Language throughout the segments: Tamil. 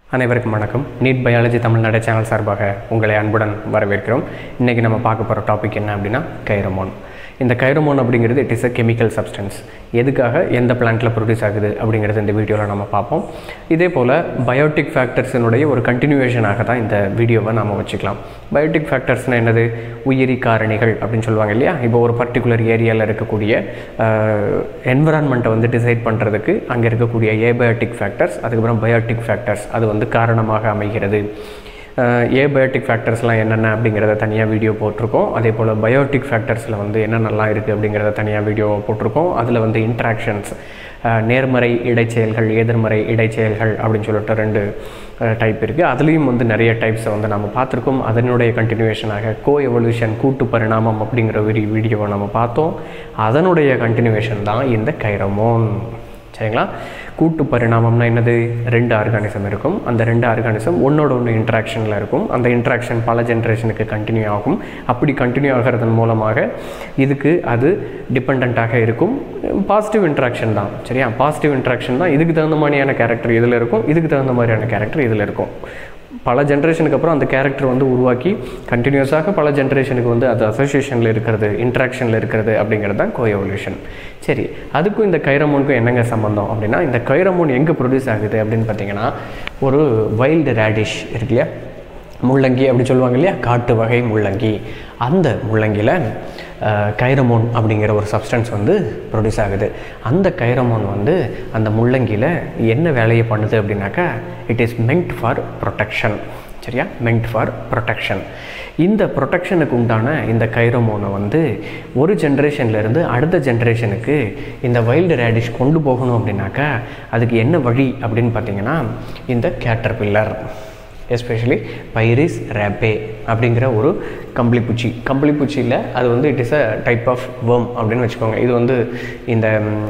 அனைவருக்கும் வணக்கம் நீட் பயாலஜி தமிழ்நாடு சேனல் சார்பாக உங்களை அன்புடன் வரவேற்கிறோம் இன்றைக்கி நம்ம பார்க்க போகிற டாபிக் என்ன அப்படின்னா கைரமோன் இந்த கைரமோன் அப்படிங்கிறது it is a chemical substance எதுக்காக எந்த பிளான்ட்டில் ப்ரொடியூஸ் ஆகுது அப்படிங்கிறது இந்த வீடியோவில் நம்ம பார்ப்போம் இதே போல் பயோட்டிக் ஃபேக்டர்ஸினுடைய ஒரு கண்டினியூவேஷனாக தான் இந்த வீடியோவை நாம் வச்சுக்கலாம் பயோட்டிக் ஃபேக்டர்ஸ்னால் என்னது உயிரி காரணிகள் அப்படின்னு சொல்லுவாங்க இல்லையா இப்போ ஒரு பர்டிகுலர் ஏரியாவில் இருக்கக்கூடிய என்விரான்மெண்ட்டை வந்து டிசைட் பண்ணுறதுக்கு அங்கே இருக்கக்கூடிய ஏபயோட்டிக் ஃபேக்டர்ஸ் அதுக்கப்புறம் பயோட்டிக் ஃபேக்டர்ஸ் அது வந்து காரணமாக அமைகிறது ஏபயோட்டிக் ஃபேக்டர்ஸ்லாம் என்னென்ன அப்படிங்கிறத தனியாக வீடியோ போட்டிருக்கோம் அதே போல் பயோட்டிக் ஃபேக்டர்ஸில் வந்து என்னென்னலாம் இருக்குது அப்படிங்கிறத தனியாக வீடியோ போட்டிருக்கோம் அதில் வந்து இன்ட்ராக்ஷன்ஸ் நேர்மறை இடைச்செயல்கள் எதிர்மறை இடைச்செயல்கள் அப்படின்னு சொல்லிட்டு ரெண்டு டைப் இருக்குது அதுலேயும் வந்து நிறைய டைப்ஸை வந்து நம்ம பார்த்துருக்கோம் அதனுடைய கண்டினியூவேஷனாக கோ எவல்யூஷன் கூட்டு பரிணாமம் அப்படிங்கிற ஒரு வீடியோவை நம்ம பார்த்தோம் அதனுடைய கண்டினியூவேஷன் தான் இந்த கைரமோன் சரிங்களா கூட்டு பரிணாமம்னா என்னது ரெண்டு ஆர்கானிசம் இருக்கும் அந்த ரெண்டு ஆர்கானிசம் ஒன்றோட ஒன்று இன்ட்ராக்ஷனில் இருக்கும் அந்த இன்ட்ராக்ஷன் பல ஜென்ரேஷனுக்கு கண்டினியூ ஆகும் அப்படி கண்டினியூ ஆகிறதன் மூலமாக இதுக்கு அது டிபெண்ட்டாக இருக்கும் பாசிட்டிவ் இன்ட்ராக்ஷன் தான் சரியா பாசிட்டிவ் இன்ட்ராக்ஷன் தான் இதுக்கு தகுந்த மாதிரியான கேரக்டர் இதில் இருக்கும் இதுக்கு தகுந்த மாதிரியான கேரக்டர் இதில் இருக்கும் பல ஜென்ரேஷனுக்கு அப்புறம் அந்த கேரக்டர் வந்து உருவாக்கி கண்டினியூஸாக பல ஜென்ரேஷனுக்கு வந்து அது அசோசியேஷனில் இருக்கிறது இன்ட்ராக்ஷனில் இருக்கிறது அப்படிங்கிறது தான் கோஎவல்யூஷன் சரி அதுக்கும் இந்த கைரமோனுக்கும் என்னங்க சம்மந்தம் அப்படின்னா இந்த கைரமோன் எங்கே ப்ரொடியூஸ் ஆகுது அப்படின்னு பார்த்தீங்கன்னா ஒரு வைல்டு ரேடிஷ் இருக்கு இல்லையா முள்ளங்கி அப்படி சொல்லுவாங்க இல்லையா காட்டு வகை முள்ளங்கி அந்த முள்ளங்கியில் கைரமோன் அப்படிங்கிற ஒரு சப்ஸ்டன்ஸ் வந்து ப்ரொடியூஸ் ஆகுது அந்த கைரமோன் வந்து அந்த முள்ளங்கியில் என்ன வேலையை பண்ணுது அப்படின்னாக்கா it is meant for protection சரியா மென்ட் ஃபார் ப்ரொடெக்ஷன் இந்த ப்ரொடெக்ஷனுக்கு உண்டான இந்த கைரோமோனை வந்து ஒரு ஜென்ரேஷன்லேருந்து அடுத்த ஜென்ரேஷனுக்கு இந்த வைல்டு ரேடிஷ் கொண்டு போகணும் அப்படின்னாக்கா அதுக்கு என்ன வழி அப்படின்னு பார்த்தீங்கன்னா இந்த கேட்டர்பில்லர் எஸ்பெஷலி பைரிஸ் ரேப்பே அப்படிங்கிற ஒரு கம்பளிப்பூச்சி கம்பளிப்பூச்சியில் அது வந்து it is a type of worm அப்படின்னு வச்சுக்கோங்க இது வந்து இந்த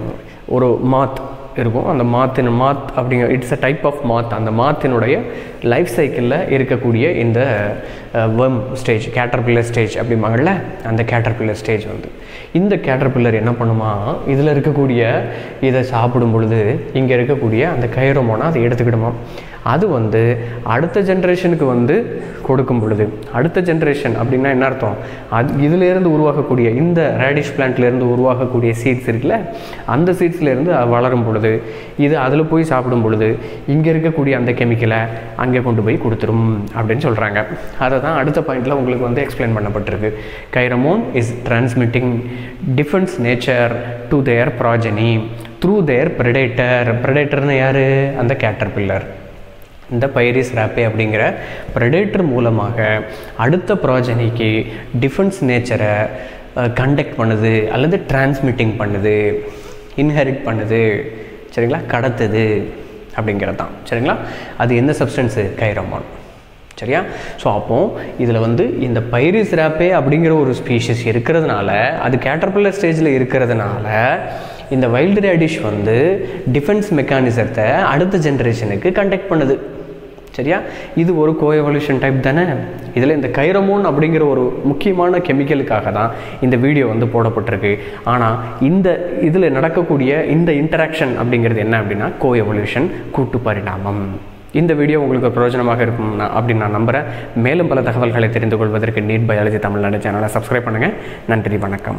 ஒரு மாத் இருக்கும் அந்த மாத்தின் மாத் அப்படிங்கிற it's a type of moth அந்த மாத்தினுடைய லைஃப் சைக்கிளில் இருக்கக்கூடிய இந்த வேர்ம் ஸ்டேஜ் கேட்டர்பில்லர் ஸ்டேஜ் அப்படிம்பாங்கள்ல அந்த கேட்டர்பில்லர் ஸ்டேஜ் வந்து இந்த கேட்டர்பில்லர் என்ன பண்ணுமா இதில் இருக்கக்கூடிய இதை சாப்பிடும் பொழுது இங்கே இருக்கக்கூடிய அந்த கைரோமோனா அதை எடுத்துக்கிடுமா அது வந்து அடுத்த ஜென்ரேஷனுக்கு வந்து கொடுக்கும் பொழுது அடுத்த ஜென்ரேஷன் அப்படின்னா என்ன அர்த்தம் அது இதிலேருந்து உருவாகக்கூடிய இந்த ரேடிஷ் பிளான்ட்லேருந்து உருவாகக்கூடிய சீட்ஸ் இருக்குல்ல அந்த சீட்ஸ்லேருந்து வளரும் பொழுது இது அதில் போய் சாப்பிடும் பொழுது இங்கே இருக்கக்கூடிய அந்த கெமிக்கலை அங்கே கொண்டு போய் கொடுத்துரும் அப்படின்னு சொல்கிறாங்க அதை தான் அடுத்த பாயிண்டில் உங்களுக்கு வந்து எக்ஸ்பிளைன் பண்ணப்பட்டிருக்கு kairomone is transmitting defence nature to their progeny through their predator ப்ரெடேட்டர்னு யார் அந்த கேட்டர்பில்லர் இந்த பைரிஸ் ரேப்பே அப்படிங்கிற ப்ரெடேட்டர் மூலமாக அடுத்த ப்ராஜனிக்கு டிஃபென்ஸ் நேச்சரை கண்டக்ட் பண்ணுது அல்லது டிரான்ஸ்மிட்டிங் பண்ணுது இன்ஹெரிட் பண்ணுது சரிங்களா கடத்துது அப்படிங்கிறது தான் சரிங்களா அது எந்த சப்ஸ்டன்ஸு கைரமான் சரியா ஸோ அப்போது இதில் வந்து இந்த பைரிஸ் ரேப்பே அப்படிங்கிற ஒரு ஸ்பீஷஸ் இருக்கிறதுனால அது கேட்டர்பில்லர் ஸ்டேஜில் இருக்கிறதுனால இந்த வைல்டு ரேடிஷ் வந்து டிஃபென்ஸ் மெக்கானிசத்தை அடுத்த ஜென்ரேஷனுக்கு கண்டக்ட் பண்ணுது சரியா இது ஒரு கோஎவல்யூஷன் டைப் தானே இதில் இந்த கைரமோன் அப்படிங்கிற ஒரு முக்கியமான கெமிக்கலுக்காக தான் இந்த வீடியோ வந்து போடப்பட்டிருக்கு ஆனால் இந்த இதில் நடக்கக்கூடிய இந்த இன்டராக்ஷன் அப்படிங்கிறது என்ன அப்படின்னா கோஎவல்யூஷன் கூட்டு பரிணாமம் இந்த வீடியோ உங்களுக்கு பிரயோஜனமாக இருக்கும் அப்படின்னு நான் நம்புகிறேன் மேலும் பல தகவல்களை தெரிந்து கொள்வதற்கு நீட் பயாலஜி தமிழ்நாடு சேனலை சப்ஸ்கிரைப் பண்ணுங்கள் நன்றி வணக்கம்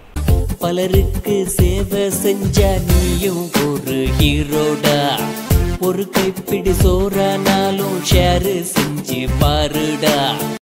பலருக்கு சேவை செஞ்ச நீயும் ஒரு ஹீரோடா ஒரு கைப்பிடி சோறானாலும் ஷேர் செஞ்சு பாருடா